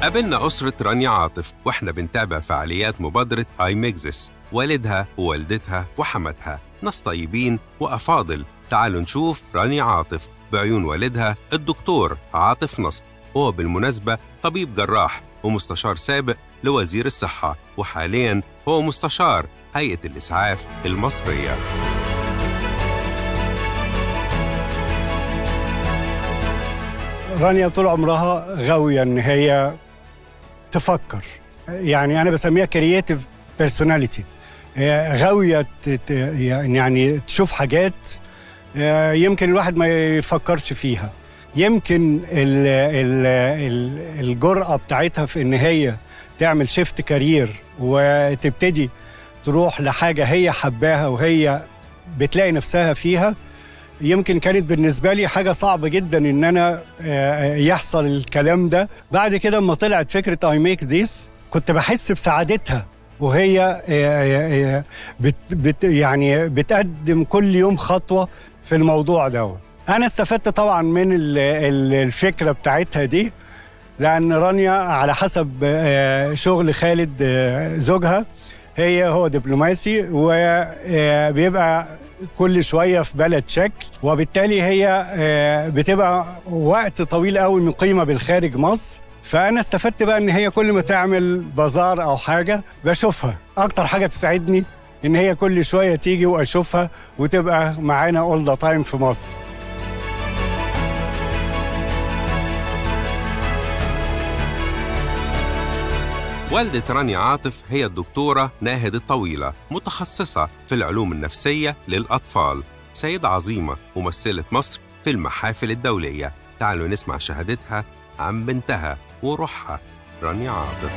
قابلنا أسرة رانيا عاطف وإحنا بنتابع فعاليات مبادرة آي ميكزس والدها ووالدتها وحماتها ناس طيبين وأفاضل تعالوا نشوف رانيا عاطف بعيون والدها الدكتور عاطف نصر هو بالمناسبة طبيب جراح ومستشار سابق لوزير الصحة وحاليا هو مستشار هيئة الإسعاف المصرية رانيا طول عمرها غاوية إن هي تفكر يعني أنا بسميها كرييتيف بيرسوناليتي غاوية ت- ت- يعني تشوف حاجات آه، يمكن الواحد ما يفكرش فيها يمكن ال ال ال الجرأة بتاعتها في إن هي تعمل شيفت كارير وتبتدي تروح لحاجة هي حباها وهي بتلاقي نفسها فيها يمكن كانت بالنسبة لي حاجة صعبة جدا إن أنا آه، يحصل الكلام ده بعد كده لما طلعت فكرة I make this كنت بحس بسعادتها وهي آه، آه، آه، بت بت يعني بتقدم كل يوم خطوة في الموضوع ده أنا استفدت طبعا من ال- ال- الفكرة بتاعتها دي لأن رانيا على حسب آه، شغل خالد آه، زوجها هي هو دبلوماسي وبيبقى كل شويه في بلد شكل وبالتالي هي آه، بتبقى وقت طويل قوي مقيمه بالخارج مصر فانا استفدت بقى ان هي كل ما تعمل بازار او حاجه بشوفها اكتر حاجه تساعدني ان هي كل شويه تيجي واشوفها وتبقى معانا اول ذا تايم في مصر والدة رانيا عاطف هي الدكتورة ناهد الطويلة متخصصة في العلوم النفسية للأطفال سيدة عظيمة ممثلة مصر في المحافل الدولية تعالوا نسمع شهادتها عن بنتها وروحها رانيا عاطف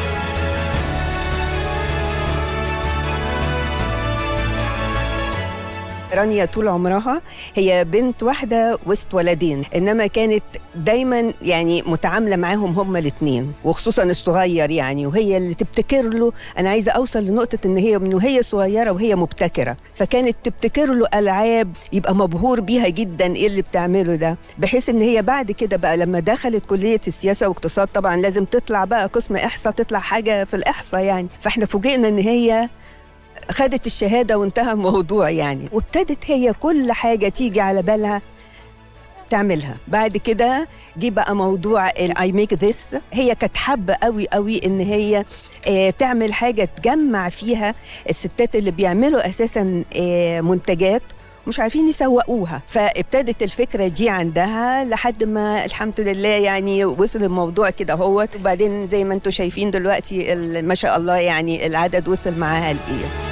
رانيا طول عمرها هي بنت واحدة وسط ولدين إنما كانت دايما يعني متعاملة معاهم هما الاثنين وخصوصا الصغير يعني وهي اللي تبتكر له أنا عايزة أوصل لنقطة إن هي من وهي صغيرة وهي مبتكرة فكانت تبتكر له ألعاب يبقى مبهور بيها جدا إيه اللي بتعمله ده بحيث إن هي بعد كده بقى لما دخلت كلية السياسة واقتصاد طبعا لازم تطلع بقى قسم إحصاء تطلع حاجة في الإحصاء يعني فإحنا فوجئنا إن هي خدت الشهاده وانتهى الموضوع يعني وابتدت هي كل حاجه تيجي على بالها تعملها بعد كده جه بقى موضوع اي ميك ذس هي كانت حابه قوي قوي ان هي آه، تعمل حاجه تجمع فيها الستات اللي بيعملوا اساسا آه، منتجات مش عارفين يسوقوها فابتدت الفكره دي عندها لحد ما الحمد لله يعني وصل الموضوع كده هو وبعدين زي ما انتم شايفين دلوقتي ال- ما شاء الله يعني العدد وصل معاها لايه